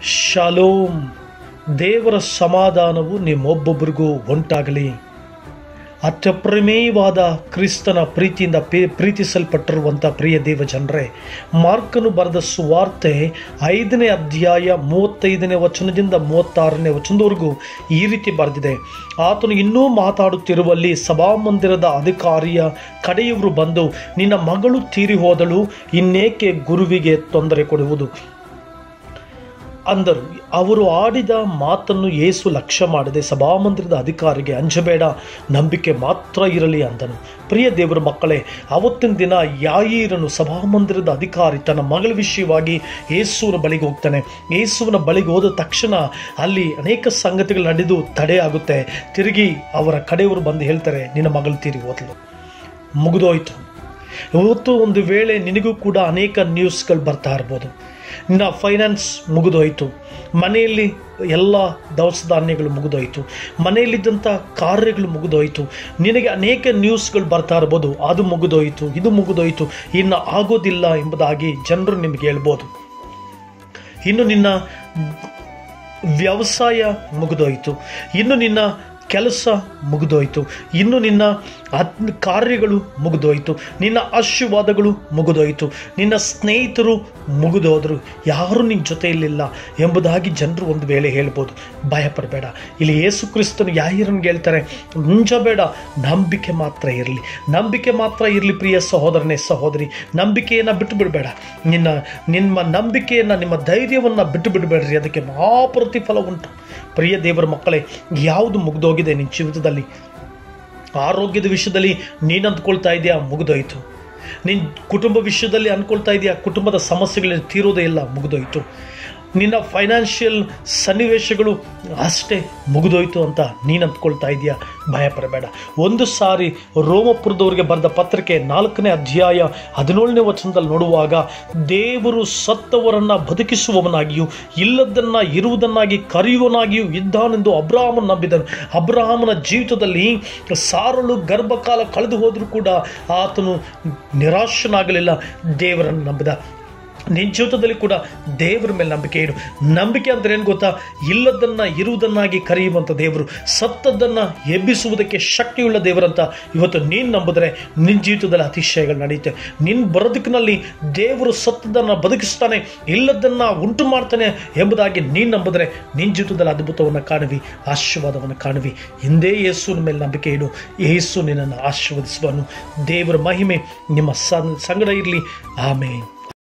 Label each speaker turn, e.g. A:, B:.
A: shalom ದೇವರ ಸಮಾಧಾನವು ನಿಮ್ಮೊಬ್ಬೊಬ್ಬರಿಗೂ ಉಂಟಾಗಲಿ ಅತ್ಯಪ್ರಮೇಯವಾದ ಕ್ರಿಸ್ತನ ಪ್ರೀತಿಯಿಂದ ಪೇ- ಪ್ರೀತಿಸಲ್ಪಟ್ಟಿರುವಂಥ ಪ್ರಿಯ ದೇವ ಜನರೇ ಮಾರ್ಕನು ಬರೆದ ಸುವಾರ್ತೆ ಐದನೇ ಅಧ್ಯಾಯ ಮೂವತ್ತೈದನೇ ವಚನದಿಂದ ಮೂವತ್ತಾರನೇ ವಚನದವರೆಗೂ ಈ ರೀತಿ ಬರೆದಿದೆ ಆತನು ಇನ್ನೂ ಮಾತಾಡುತ್ತಿರುವಲ್ಲಿ ಸಭಾಮಂದಿರದ ಅಧಿಕಾರಿಯ ಕಡೆಯವರು ಬಂದು ನಿನ್ನ ಮಗಳು ತೀರಿ ಹೋದಳು ಇನ್ನೇಕೆ ಗುರುವಿಗೆ ತೊಂದರೆ ಕೊಡುವುದು ಅಂದರು ಅವರು ಆಡಿದ ಮಾತನ್ನು ಏಸು ಲಕ್ಷ್ಯ ಮಾಡದೆ ಸಭಾಮಂದಿರದ ಅಧಿಕಾರಿಗೆ ಅಂಜಬೇಡ ನಂಬಿಕೆ ಮಾತ್ರ ಇರಲಿ ಅಂದನು ಪ್ರಿಯ ದೇವರ ಮಕ್ಕಳೇ ಅವತ್ತಿನ ದಿನ ಯಾಯೀರನು ಸಭಾಮಂದಿರದ ಅಧಿಕಾರಿ ತನ್ನ ಮಗಳ ವಿಷಯವಾಗಿ ಯೇಸುವಿನ ಬಳಿಗೆ ಹೋಗ್ತಾನೆ ಯೇಸುವಿನ ಬಳಿಗೆ ಹೋದ ತಕ್ಷಣ ಅಲ್ಲಿ ಅನೇಕ ಸಂಗತಿಗಳು ನಡೆದು ತಡೆಯಾಗುತ್ತೆ ತಿರುಗಿ ಅವರ ಕಡೆಯವರು ಬಂದು ಹೇಳ್ತಾರೆ ನಿನ್ನ ಮಗಳು ತೀರಿ ಹೋದ್ಲು ಮುಗಿದೋಯ್ತು ಇವತ್ತು ಒಂದು ವೇಳೆ ನಿನಗೂ ಕೂಡ ಅನೇಕ ನ್ಯೂಸ್ಗಳು ಬರ್ತಾ ಇರ್ಬೋದು ನಿನ್ನ ಫೈನಾನ್ಸ್ ಮುಗಿದೋಯ್ತು ಮನೆಯಲ್ಲಿ ಎಲ್ಲ ದವಸ ಧಾನ್ಯಗಳು ಮುಗಿದೋಯ್ತು ಮನೆಯಲ್ಲಿದ್ದಂಥ ಕಾರ್ಯಗಳು ಮುಗಿದೋಯ್ತು ನಿನಗೆ ಅನೇಕ ನ್ಯೂಸ್ಗಳು ಬರ್ತಾ ಇರ್ಬೋದು ಅದು ಮುಗಿದೋಯ್ತು ಇದು ಮುಗಿದೋಯ್ತು ಇನ್ನು ಆಗೋದಿಲ್ಲ ಎಂಬುದಾಗಿ ಜನರು ನಿಮಗೆ ಹೇಳ್ಬೋದು ಇನ್ನು ನಿನ್ನ ವ್ಯವಸಾಯ ಮುಗಿದೋಯ್ತು ಇನ್ನು ನಿನ್ನ ಕೆಲಸ ಮುಗಿದೋಯ್ತು ಇನ್ನು ನಿನ್ನ ಅದ್ ಕಾರ್ಯಗಳು ಮುಗಿದೋಯ್ತು ನಿನ್ನ ಆಶೀರ್ವಾದಗಳು ಮುಗಿದೋಯ್ತು ನಿನ್ನ ಸ್ನೇಹಿತರು ಮುಗಿದೋದ್ರು ಯಾರು ನಿನ್ನ ಜೊತೆಯಲ್ಲಿಲ್ಲ ಎಂಬುದಾಗಿ ಜನರು ಒಂದು ವೇಳೆ ಹೇಳ್ಬೋದು ಭಯಪಡಬೇಡ ಇಲ್ಲಿ ಯೇಸು ಕ್ರಿಸ್ತನು ಯಾಹಿರನ್ಗೆ ಹೇಳ್ತಾರೆ ಮುಂಜಬೇಡ ನಂಬಿಕೆ ಮಾತ್ರ ಇರಲಿ ನಂಬಿಕೆ ಮಾತ್ರ ಇರಲಿ ಪ್ರಿಯ ಸಹೋದರನೇ ಸಹೋದರಿ ನಂಬಿಕೆಯನ್ನು ಬಿಟ್ಟು ಬಿಡಬೇಡ ನಿನ್ನ ನಿಮ್ಮ ನಂಬಿಕೆಯನ್ನು ನಿಮ್ಮ ಧೈರ್ಯವನ್ನು ಬಿಟ್ಟು ಬಿಡಬೇಡ್ರಿ ಅದಕ್ಕೆ ಮಹಾಪ್ರತಿಫಲ ಉಂಟು ಪ್ರಿಯ ದೇವರ ಮಕ್ಕಳೇ ಯಾವುದು ಮುಗ್ದೋಗಿದೆ ನಿನ್ನ ಜೀವಿತದಲ್ಲಿ ಆರೋಗ್ಯದ ವಿಷಯದಲ್ಲಿ ನೀನು ಅಂದ್ಕೊಳ್ತಾ ಇದೆಯಾ ಮುಗಿದೋಯ್ತು ನಿನ್ನ ಕುಟುಂಬ ವಿಷಯದಲ್ಲಿ ಅಂದ್ಕೊಳ್ತಾ ಇದೆಯಾ ಕುಟುಂಬದ ಸಮಸ್ಯೆಗಳಲ್ಲಿ ತೀರೋದೇ ಇಲ್ಲ ಮುಗಿದೋಯ್ತು ನಿನ್ನ ಫೈನಾನ್ಷಿಯಲ್ ಸನ್ನಿವೇಶಗಳು ಅಷ್ಟೇ ಮುಗಿದೋಯ್ತು ಅಂತ ನೀನು ಅಂದ್ಕೊಳ್ತಾ ಇದೆಯಾ ಭಯಪಡಬೇಡ ಒಂದು ಸಾರಿ ರೋಮಪುರದವರಿಗೆ ಬರೆದ ಪತ್ರಿಕೆ ನಾಲ್ಕನೇ ಅಧ್ಯಾಯ ಹದಿನೇಳನೇ ವಚನದಲ್ಲಿ ನೋಡುವಾಗ ದೇವರು ಸತ್ತವರನ್ನು ಬದುಕಿಸುವವನಾಗಿಯೂ ಇಲ್ಲದನ್ನ ಇರುವುದನ್ನಾಗಿ ಕರೆಯುವನಾಗಿಯೂ ಇದ್ದಾನೆಂದು ಅಬ್ರಾಹಮನ್ ನಂಬಿದನು ಅಬ್ರಾಹಮನ ಜೀವಿತದಲ್ಲಿ ಸಾರಲು ಗರ್ಭಕಾಲ ಕಳೆದು ಹೋದರೂ ಕೂಡ ಆತನು ನಿರಾಶನಾಗಲಿಲ್ಲ ದೇವರನ್ನು ನಂಬಿದ ನಿನ್ನ ಜೀವಿತದಲ್ಲಿ ಕೂಡ ದೇವರ ಮೇಲೆ ನಂಬಿಕೆ ಇಡು ನಂಬಿಕೆ ಅಂದ್ರೆ ಏನು ಗೊತ್ತಾ ಇಲ್ಲದನ್ನ ಇರುವುದನ್ನಾಗಿ ಕರೆಯುವಂಥ ದೇವರು ಸತ್ತದ್ದನ್ನ ಎಬ್ಬಿಸುವುದಕ್ಕೆ ಶಕ್ತಿಯುಳ್ಳ ದೇವರಂತ ಇವತ್ತು ನೀನು ನಂಬಿದ್ರೆ ನಿನ್ನ ಜೀವಿತದಲ್ಲಿ ಅತಿಶಯಗಳು ನಡೆಯುತ್ತೆ ನಿನ್ನ ಬರೋದಕ್ಕಿನಲ್ಲಿ ದೇವರು ಸತ್ತದನ್ನು ಬದುಕಿಸ್ತಾನೆ ಇಲ್ಲದನ್ನ ಉಂಟು ಮಾಡ್ತಾನೆ ಎಂಬುದಾಗಿ ನೀನು ನಂಬಿದ್ರೆ ನಿನ್ನ ಜೀವಿತದಲ್ಲಿ ಅದ್ಭುತವನ್ನು ಕಾಣುವಿ ಆಶೀರ್ವಾದವನ್ನು ಕಾಣುವಿ ಹಿಂದೆ ಯೇಸುವಿನ ಮೇಲೆ ನಂಬಿಕೆ ಇಡು ಯೇಸು ನಿನ್ನನ್ನು ಆಶೀರ್ವದಿಸುವನು ದೇವರ ಮಹಿಮೆ ನಿಮ್ಮ ಸಂಗಡ ಇರಲಿ ಆಮೇಲೆ